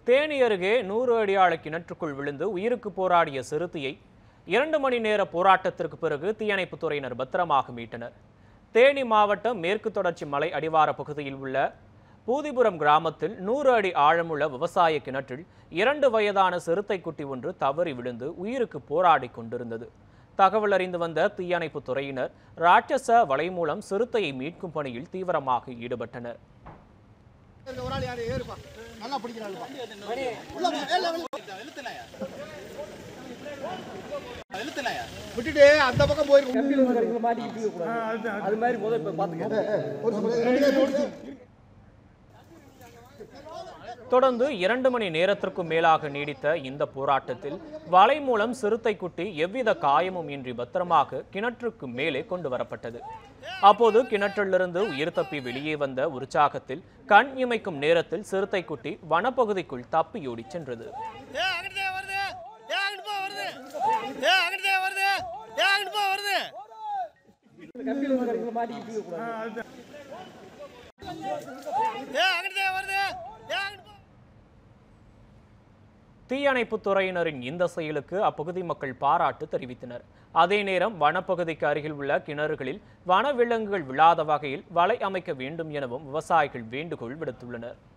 தேனி அருகே நூறு அடி ஆழ கிணற்றுக்குள் விழுந்து உயிருக்கு போராடிய சிறுத்தையை இரண்டு மணி நேர போராட்டத்திற்கு பிறகு தீயணைப்புத் துறையினர் பத்திரமாக மீட்டனர் தேனி மாவட்டம் மேற்கு தொடர்ச்சி மலை அடிவார பகுதியில் உள்ள பூதிபுரம் கிராமத்தில் நூறு அடி ஆழமுள்ள விவசாய கிணற்றில் இரண்டு வயதான சிறுத்தை குட்டி ஒன்று தவறி விழுந்து உயிருக்கு போராடி கொண்டிருந்தது தகவல் அறிந்து வந்த தீயணைப்புத் துறையினர் ராட்சச வலை மூலம் சிறுத்தையை மீட்கும் பணியில் தீவிரமாக ஈடுபட்டனர் இருக்க ஒரு ஆள் யாரு ஏறுப்பா நல்லா பிடிக்கிறாளுப்பா உள்ள போ, வெளில, வெளில. விட்டுட்டு அந்த பக்கம் போயிருக்கு அது மாதிரி முதல் இப்ப பாத்துக்க ஒரு நிமிஷம், ரெண்டு பேரும் ஓடுச்சு. தொடர்ந்து இரண்டு மணி நேரத்திற்கும் மேலாக நீடித்த இந்த போராட்டத்தில் வலை மூலம் சிறுத்தை குட்டி எவ்வித காயமும் இன்றி பத்திரமாக கிணற்றுக்கு மேலே கொண்டு வரப்பட்டது அப்போது கிணற்றிலிருந்து உயிர் தப்பி வெளியே வந்த உற்சாகத்தில் கண் இமைக்கும் நேரத்தில் சிறுத்தை குட்டி வனப்பகுதிக்குள் தப்பியோடி சென்றது ஏ அங்கிட்டு வருது ஏ அங்கிட்டு போ வருது ஏ அங்கிட்டு வருது ஏ அங்கிட்டு போ வருது கம்பியில இருக்கிற மாட்டிக்கிட்டு கூடாது ஏ அங்கிட்டு வருது ஏ அங்கிட்டு போ தீயணைப்புத் துறையினரின் இந்த செயலுக்கு அப்பகுதி மக்கள் பாராட்டு தெரிவித்தனர் அதே நேரம் வனப்பகுதிக்கு அருகில் உள்ள கிணறுகளில் வனவிலங்குகள் விழாத வகையில் வலை அமைக்க வேண்டும் எனவும் விவசாயிகள் வேண்டுகோள் விடுத்துள்ளனர்